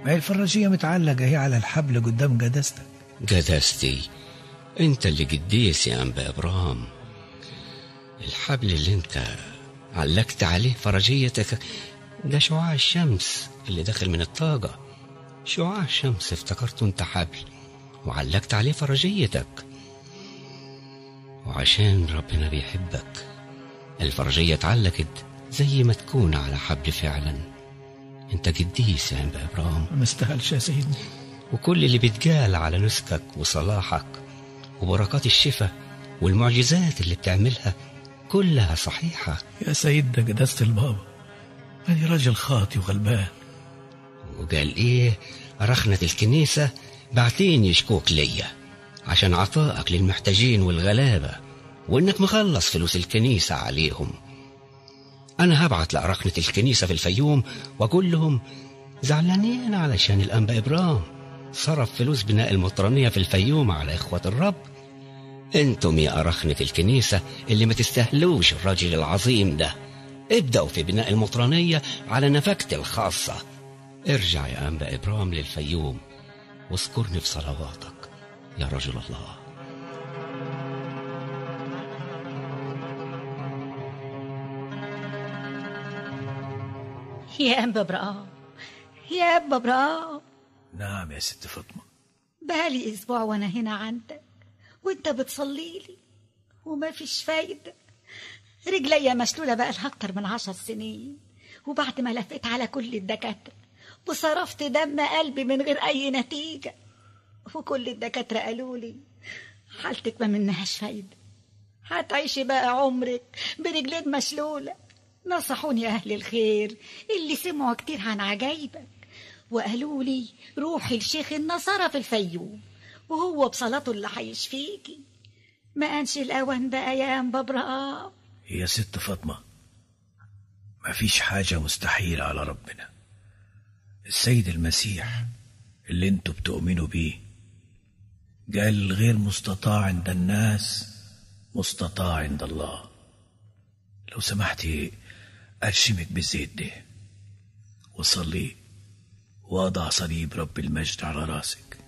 ما هي الفراشية متعلقة هي على الحبل قدام قداستك قداستي انت اللي قديس يا انبا ابراهيم الحبل اللي انت علقت عليه فرجيتك ده شعاع الشمس اللي داخل من الطاقة شعاع الشمس افتكرته انت حبل وعلقت عليه فرجيتك وعشان ربنا بيحبك الفرجية اتعلقت زي ما تكون على حبل فعلا انت قديس يا انبا ابراهيم ما استاهلش يا سيدنا وكل اللي بيتقال على نسكك وصلاحك وبركات الشفاء والمعجزات اللي بتعملها كلها صحيحة يا سيدنا قداسة البابا أنا راجل خاطي وغلبان وقال إيه رخنة الكنيسة بعتين يشكوك ليا عشان عطائك للمحتاجين والغلابة وإنك مخلص فلوس الكنيسة عليهم أنا هبعت لأرخنة الكنيسة في الفيوم وأقول لهم زعلانين علشان الأنبا إبرام صرف فلوس بناء المطرانية في الفيوم على إخوة الرب انتم يا أرخنة الكنيسة اللي ما تستهلوش الراجل العظيم ده ابدأوا في بناء المطرانية على نفقتي الخاصة ارجع يا أنبا إبرام للفيوم واذكرني في صلواتك يا رجل الله يا أنبا برام يا أنبا برام نعم يا ست فاطمة بقالي أسبوع وأنا هنا عندك وأنت بتصلي لي وما فيش فايدة رجليا مشلولة بقالها أكتر من عشر سنين وبعد ما لفيت على كل الدكاترة وصرفت دم قلبي من غير أي نتيجة وكل الدكاترة قالوا لي حالتك ما منهاش فايدة هتعيشي بقى عمرك برجلين مشلولة نصحوني أهل الخير اللي سمعوا كتير عن عجايبك وقالوا لي روحي لشيخ النصارى في الفيوم وهو بصلاته اللي هيشفيكي ما أنش الأوان بقى يا أنبا برقام يا ست فاطمة ما فيش حاجة مستحيلة على ربنا السيد المسيح اللي انتوا بتؤمنوا بيه قال غير مستطاع عند الناس مستطاع عند الله لو سمحتي أرشمك بالزيت ده وصلي وأضع صليب رب المجد على راسك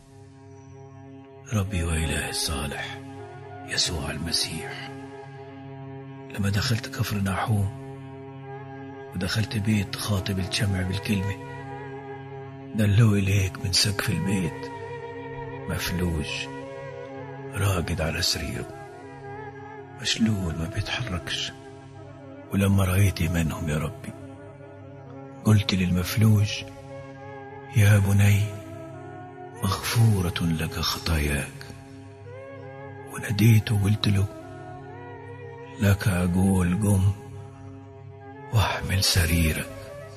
ربي وإله الصالح يسوع المسيح لما دخلت كفر ناحوم ودخلت بيت خاطب الجمع بالكلمة دلوا إليك من سقف البيت مفلوج راقد على سريره مشلول ما بيتحركش ولما رأيت إيمانهم يا ربي قلت للمفلوج يا بني مغفورة لك خطاياك وناديته وقلت له لك أقول قم واحمل سريرك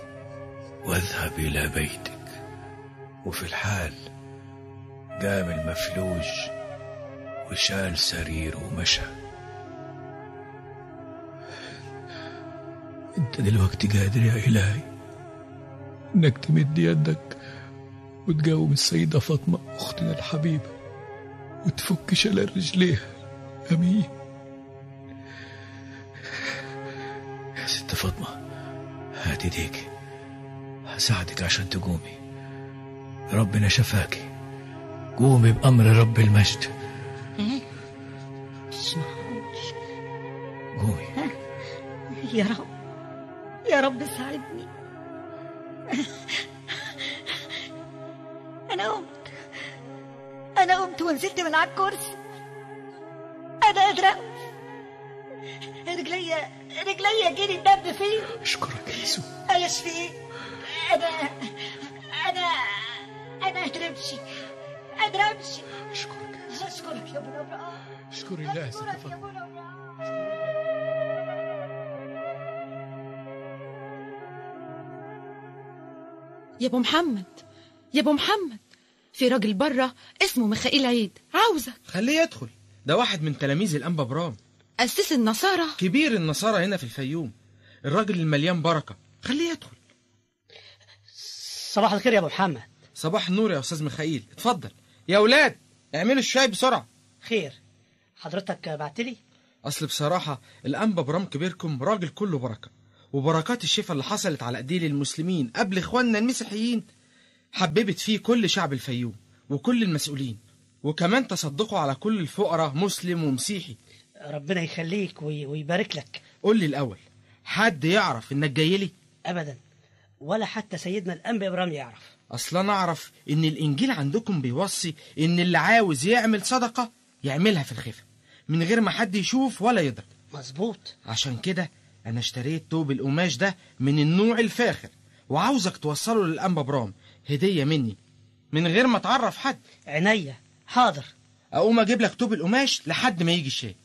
واذهب إلى بيتك وفي الحال قام المفلوج وشال سريره ومشى انت دلوقتي قادر يا إلهي انك تمد يدك وتقاوم السيدة فاطمة أختنا الحبيبة وتفك شلال رجليها أمين يا ست فاطمة هات ايديك هساعدك عشان تقومي ربنا شفاكي قومي بأمر رب المجد مش معقول قومي يا رب يا رب ساعدني أنا قمت أنا قمت ونزلت من على الكرسي أنا قادرة أقف. رجليا رجليا جري الدم فيه أشكرك يا يسوع أيشفي أنا أنا أنا قادرة أمشي قادرة أمشي أشكرك يا يسوع أشكرك يا أبو نبرة أشكر الله يا ست أشكرك يا فاطمة أبو نبرة يا ابو محمد يا ابو محمد في راجل بره اسمه ميخائيل عيد عاوزك خليه يدخل ده واحد من تلاميذ الأنبا برام أسس النصارى كبير النصارى هنا في الفيوم الراجل المليان بركة خليه يدخل صباح الخير يا ابو محمد صباح النور يا أستاذ ميخائيل اتفضل يا أولاد اعملوا الشاي بسرعة خير حضرتك بعتلي أصل بصراحة الأنبا برام كبيركم راجل كله بركة وبركات الشفاء اللي حصلت على أيديه للمسلمين قبل إخواننا المسيحيين حببت فيه كل شعب الفيوم وكل المسؤولين وكمان تصدقوا على كل الفقراء مسلم ومسيحي ربنا يخليك وي- ويبارك لك قول لي الأول حد يعرف إنك جاي لي ابدا ولا حتى سيدنا الانبا ابراهيم يعرف أصلا أنا أعرف إن الإنجيل عندكم بيوصي إن اللي عاوز يعمل صدقة يعملها في الخفة من غير ما حد يشوف ولا يدرك مظبوط عشان كده أنا اشتريت توب القماش ده من النوع الفاخر وعاوزك توصله للأنبا برام هدية مني من غير ما تعرف حد عينيا حاضر أقوم أجيب لك توب القماش لحد ما يجي الشاي